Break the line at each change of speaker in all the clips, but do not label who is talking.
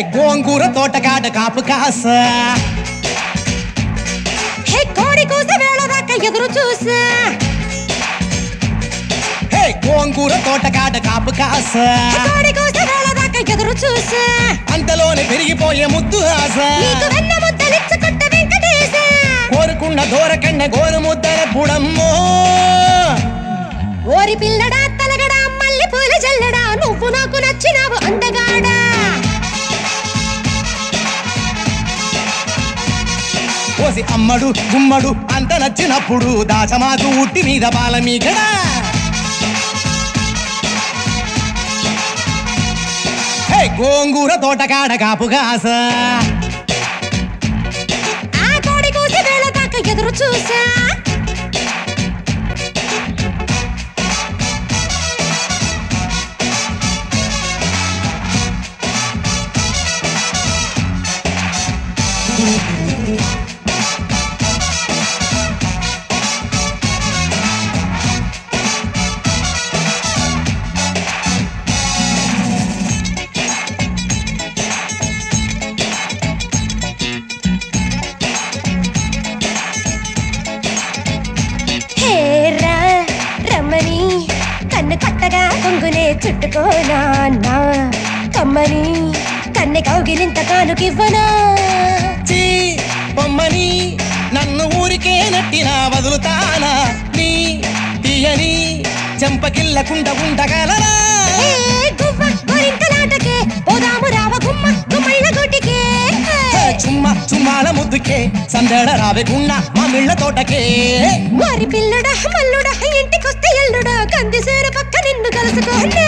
గోంగూర తోటకాడ కాపు కాస
హే కోడి కూస వేళ దాకా ఎదురు చూసా
హే గోంగూర తోటకాడ కాపు కాస
కోడి కూస వేళ దాకా ఎదురు చూసా
అంతలోనే పెరిగిపోయే ముద్దు ఆశ
నీకు వెన్న ముద్దలిచ్చుకుంట వెంకటేశ
కోరుకున్న దూరకన్న గోరు ముద్దల పుడమ్మో
ఓరి పిల్లడా తలగడా మల్లె పూల జల్లడా నువ్వు నాకు నచ్చినావు అందగాడా
ఓసి అమ్మడు గుమ్మడు అంత నచ్చినప్పుడు దాచమాకు ఉట్టి మీద బాల మీకడా హే గోంగూర తోటకాడ కాపు కాస
ఆ కోడి కూస వేళ దాకా ఎదురు చూసా హేరా రమ్మని కన్ను కొట్టగా కొంగునే చుట్టుకోనా నా కమ్మని కన్నె కౌగిలింత కానుకివ్వనా
చీ బొమ్మని నన్ను ఊరికే నట్టినా వదులుతానా నీ తీయని చెంపకిల్లకుండ ఉండగలరా
ఏ గువ్వ గోరింకలాటకే పోదాము రావ గుమ్మ గుమ్మళ్ళ గుడ్డికే
హే, చుమ్మ చుమ్మాల ముద్దుకే సందడ రావెకున్న మా మిళ్ళ తోటకే
వారి పిల్లడ మల్లుడ ఇంటికొస్తే ఎల్లుడ కంది సేర పక్క నిన్ను కలుసుకోండి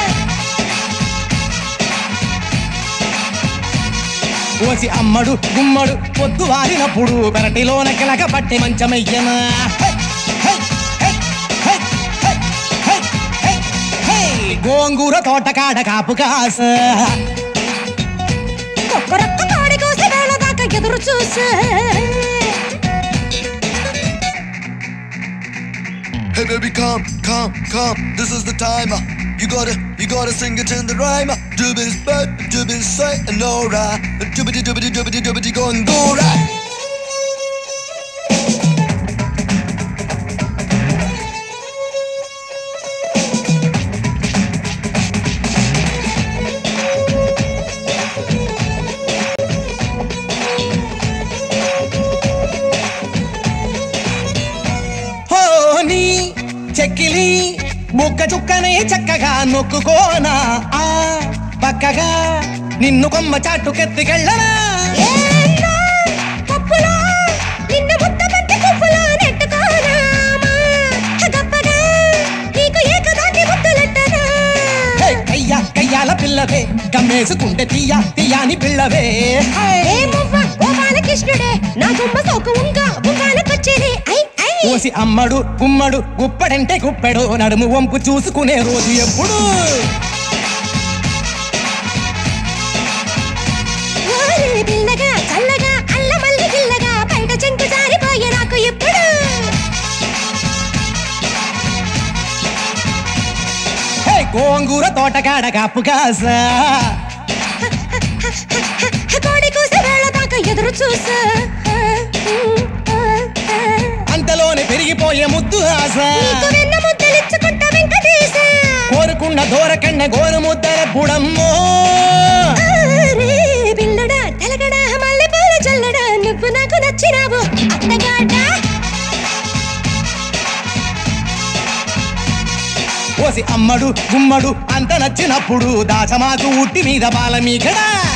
ఓసి అమ్మడు గుమ్మడు పొద్దు వారినప్పుడు పెరటిలోన కిలక పట్టి మంచమయ్యనా హే, హే, హే, హే, హే, హే, హే, హే. గోంగూర తోటకాడ కాపు కాస
ఒక్కరొక్క కోడి కోసి వేళ దాకా ఎదురు చూసా
Hey baby, come, come, come. This is the time. uh, You gotta, you gotta sing it in the rhyme. uh, Doobie spit, doobie say, and no right. Doobie doobie doobie doobie go and go right.
హోని చెక్కిలి ముక్క చుక్కనే చక్కగా నొక్కుకోనా ఆ పక్కగా నిన్ను కొమ్మ చాటుకెత్తికెళ్ళనా
ఏన్నా పప్పులా నిన్ను ముద్ద బంతి పువ్వులా నెట్టుకోరామా గప్పగా నీకు ఏకదాటి ముద్దులెట్టనా
హే, కయ్య కయ్యాల పిల్లవే కమ్మేసుకుంటే తీయ తీయాని పిల్లవే హే.
ఏ మువ్వ ఓ బాలకృష్ణుడే నా గుమ్మ సోకు ఉంగ బుంగాలకొచ్చేది ఐ ఐ
ఓసి అమ్మడు గుమ్మడు గుప్పడంటే గుప్పెడు నడుము వంపు చూసుకునే రోజు ఎప్పుడు
ఓరి పిల్లగా చల్లగా అల్ల మల్లి గిల్లగా బయట చెంకు జారిపోయే నాకు ఎప్పుడు
హే గోంగూర తోటకాడ కాపు కాస
కోడి కూసి వేళ దాకా ఎదురు చూసా
అంతలోనే పెరిగిపోయే ముద్దు ఆశ
నీకు వెన్న ముద్దలిచ్చుకుంటా వెంకటేశ
కోరుకున్న దూరకన్న గోరు ముద్దల బుడమ్మో
రే పిల్లడా తెలగడా మల్లె పూల చల్లడా నువ్వు నాకు నచ్చినావు అత్తగాడా
ఓసి అమ్మడు గుమ్మడు అంత నచ్చినప్పుడు దాచమాకు ఉట్టి మీద బాల మీకడా